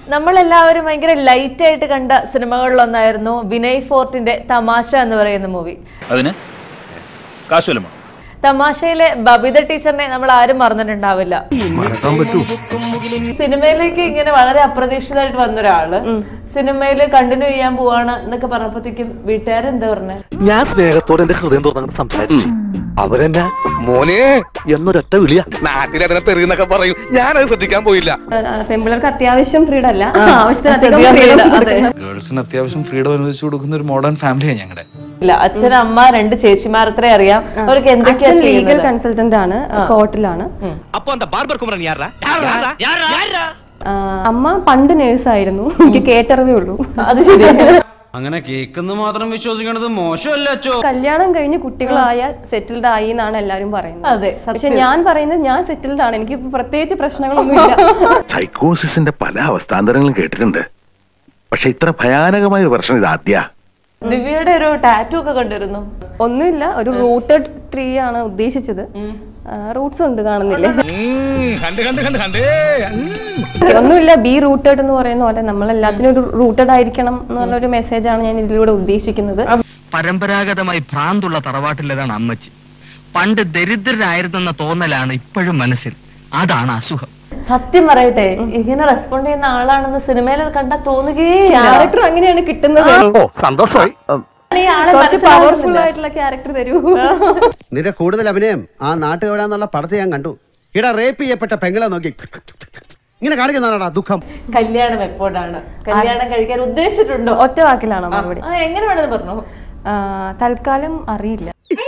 നമ്മളെല്ലാവരും ഭയങ്കര ലൈറ്റ് ആയിട്ട് കണ്ട സിനിമകളിലൊന്നായിരുന്നു വിനയ് ഫോർട്ടിന്റെ തമാശ എന്ന് പറയുന്ന മൂവി അതിന് കാശുവല്ലം വേണം തമാശയിലെ ബബിത ടീച്ചറിനെ നമ്മൾ ആരും മറന്നിട്ടുണ്ടാവില്ല സിനിമയിലേക്ക് ഇങ്ങനെ വളരെ അപ്രതീക്ഷിതമായിട്ട് വന്ന ഒരാള് സിനിമയിൽ കണ്ടിന്യൂ ചെയ്യാൻ പോവാണ് എന്നൊക്കെ പറഞ്ഞപ്പോഴത്തേക്കും വീട്ടുകാരെന്താ പറഞ്ഞേ ഞാൻ സ്നേഹത്തോടെ എന്റെ ഹൃദയം തുറന്നങ്ങോട്ട് സംസാരിച്ചു അവരെന്നെ മോനെ എന്നൊരൊറ്റ വിളിയാ നാട്ടിലതിനെ തെറിയെന്നൊക്കെ പറയും ഞാനത് ശ്രദ്ധിക്കാൻ പോയില്ല പെൺപിള്ളേർക്ക് അത്യാവശ്യം ഫ്രീഡം അല്ല ആവശ്യത്തിനധികം അധികം freedom freedom, കൊടുക്കുന്ന ഗേൾസിന് അത്യാവശ്യം ഫ്രീഡം അനുവദിച്ചു കൊടുക്കുന്ന ഒരു മോഡേൺ ഫാമിലിയാണ് ഞങ്ങളുടെ ഇല്ല അച്ഛൻ അമ്മ രണ്ട് ചേച്ചിമാർക്കേ അറിയാം അവർക്ക് എന്തൊക്കെയാ അച്ഛൻ ലീഗൽ ചെയ്യുന്നത് കൺസൾട്ടന്റ് ആണ് കോർട്ടിലാണ് അപ്പൊ എന്താ ബാർബർ കുമരൻ യാറാ ആ, അമ്മ പണ്ട് നേഴ്സായിരുന്നു എനിക്ക് കേട്ടറിവേ ഉള്ളൂ അത് ശരി അങ്ങനെ കേൾക്കുന്ന മാത്രം വിശ്വസിക്കണത് മോശമല്ല അച്ചോ കല്യാണം കഴിഞ്ഞ് കുട്ടികളായാൽ സെറ്റിൽഡ് ആയി എന്നാണ് എല്ലാരും പറയുന്നത് അതെ പക്ഷെ ഞാൻ പറയുന്നത് ഞാൻ സെറ്റിൽഡ് ആണ് എനിക്ക് പ്രത്യേകിച്ച് പ്രശ്നങ്ങളൊന്നുമില്ല സൈക്കോസിന്റെ പല അവസ്ഥാന്തരങ്ങളും കേട്ടിട്ടുണ്ട് പക്ഷെ ഇത്ര ഭയാനകമായ ഒരു പ്രശ്നം ഇത് ആദ്യ ദിവ്യയുടെ ഒരു ടാറ്റു ഒക്കെ കണ്ടിരുന്നു ഒന്നുമില്ല ഒരു റൂട്ടഡ് ട്രീ ആണ് ഉദ്ദേശിച്ചത് റൂട്ട്സ് ഉണ്ട് കാണുന്നില്ലേ കണ്ട് കണ്ട് കണ്ട് കണ്ടേ ഒന്നുമില്ല ബി റൂട്ടഡ് എന്ന് പറയുന്ന പോലെ നമ്മൾ എല്ലാത്തിനും ഒരു റൂട്ടഡ് ആയിരിക്കണം എന്നുള്ളൊരു മെസ്സേജാണ് ഞാൻ ഇതിലൂടെ ഉദ്ദേശിക്കുന്നത് പരമ്പരാഗതമായി ഭ്രാന്തുള്ള തറവാട്ടിലേതാണ് അമ്മച്ചി പണ്ട് ദരിദ്രരായിരുന്നെന്ന തോന്നലാണ് ഇപ്പോഴും മനസ്സിൽ അതാണ് അസുഖം സത്യം പറയട്ടെ ഇങ്ങനെ റെസ്പോണ്ട് ചെയ്യുന്ന ആളാണെന്ന് സിനിമയിൽ കണ്ടാൽ തോന്നുകയില്ല ക്യാരക്ടർ അങ്ങനെയാണ് കിട്ടുന്നത് ഓ സന്തോഷമായി ഈ ആളെ കുറച്ച് മനസ്സിലാവുന്നില്ല. പവർഫുൾ ആയിട്ടുള്ള ക്യാരക്ടർ തരൂ നിന്റെ കൂടുതൽ അഭിനയം ആ നാട്ടുകവിടാന്നുള്ള പടത്തെ ഞാൻ കണ്ടു ഇട റേപ്പ് ചെയ്യപ്പെട്ട പെങ്ങളെ നോക്കി ഇങ്ങനെ കാണിക്കുന്നതാണാ ദുഃഖം കല്യാണം എപ്പോഴാണ് കല്യാണം കഴിക്കാൻ ഉദ്ദേശിച്ചിട്ടുണ്ടോ ഒറ്റ വാക്കിലാണ് മറുപടി അത് എങ്ങനെ വേണമെന്ന് പറഞ്ഞു ആ, തൽക്കാലം അറിയില്ല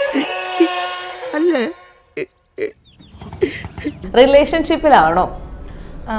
റിലേഷൻഷിപ്പിലാണോ ആ,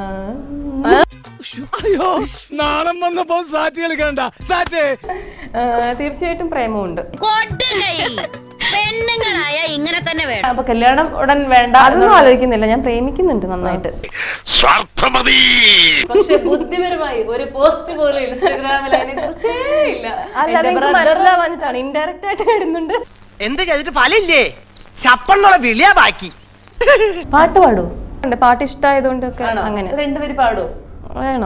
അയ്യോ നാണം വന്നപ്പോ സാറ്റ് കളിക്കണ്ട സാറ്റ് ആ, തീർച്ചയായിട്ടും പ്രേമമുണ്ട് പെണ്ണുങ്ങളായ ഇങ്ങനെ തന്നെ വേണം അപ്പൊ കല്യാണം ഉടൻ വേണ്ട അതൊന്നും ആലോചിക്കുന്നില്ല ഞാൻ പ്രേമിക്കുന്നുണ്ട് നന്നായിട്ട് സ്വാർത്ഥമതി പക്ഷെ ബുദ്ധിപരമായി ഒരു പോസ്റ്റ് പോലും ഇൻസ്റ്റാഗ്രാമിൽ അതിനെ കുറിച്ചേ ഇല്ല അല്ല എന്റെ അതെനിക്ക് brother- മനസ്സിലാവാഞ്ഞിട്ടാണ് ഇൻഡയറക്റ്റ് ആയിട്ട് ഇടുന്നുണ്ട് എന്ത് ചെയ്തിട്ട് ഫലില്ലേ ചപ്പെന്നുള്ള വിളിയാ ബാക്കി പാട്ട് പാടൂ ഉണ്ട്. പാട്ട് ഇഷ്ടമായതുകൊണ്ടൊക്കെ ആണോ? അങ്ങനെ രണ്ടുപേര് പാടൂ വേണോ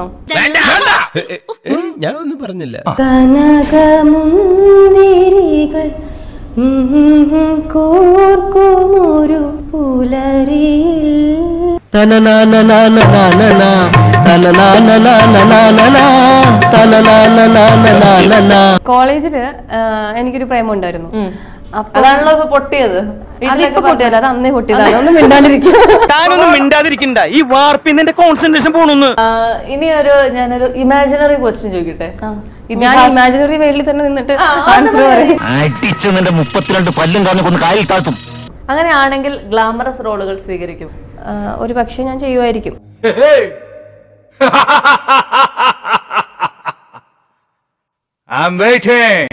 ഞാൻ ഒന്നും പറഞ്ഞില്ല കനകമുന്തിരികൾ കോർക്കുമൊരു പുലരിയിൽ കോളേജില് ആ, എനിക്കൊരു പ്രേമം ഉണ്ടായിരുന്നു അപ്പൊ അതാണല്ലോ ഇപ്പൊ പൊട്ടിയത് അതിപ്പോ പൊട്ടിയല്ല അത് അന്നേ പൊട്ടിയതാണ് ഒന്നും മിണ്ടാണ്ടിരിക്കും ഞാനൊന്നും മിണ്ടാതിരിക്കണ്ട ഈ വാർപ്പിൽ നിന്റെ കോൺസെൻട്രേഷൻ പോണൊന്ന് ആ, ഇനി ഒരു ഞാനൊരു ഇമാജിനറി ക്വസ്റ്റ്യൻ ചോദിക്കട്ടെ ഞാൻ ഇമാജിനറി വേൾഡിൽ തന്നെ നിന്നിട്ട് ആൻസർ പറയും അടിച്ച് നിന്റെ മുപ്പത്തിരണ്ട് പല്ലും കാരണം കൊന്ന് കായിൽ താഴ്ത്തും അങ്ങനെയാണെങ്കിൽ ഗ്ലാമറസ് റോളുകൾ സ്വീകരിക്കും ആ, ഒരു പക്ഷേ ഞാൻ ചെയ്യുമായിരിക്കും I'm waiting.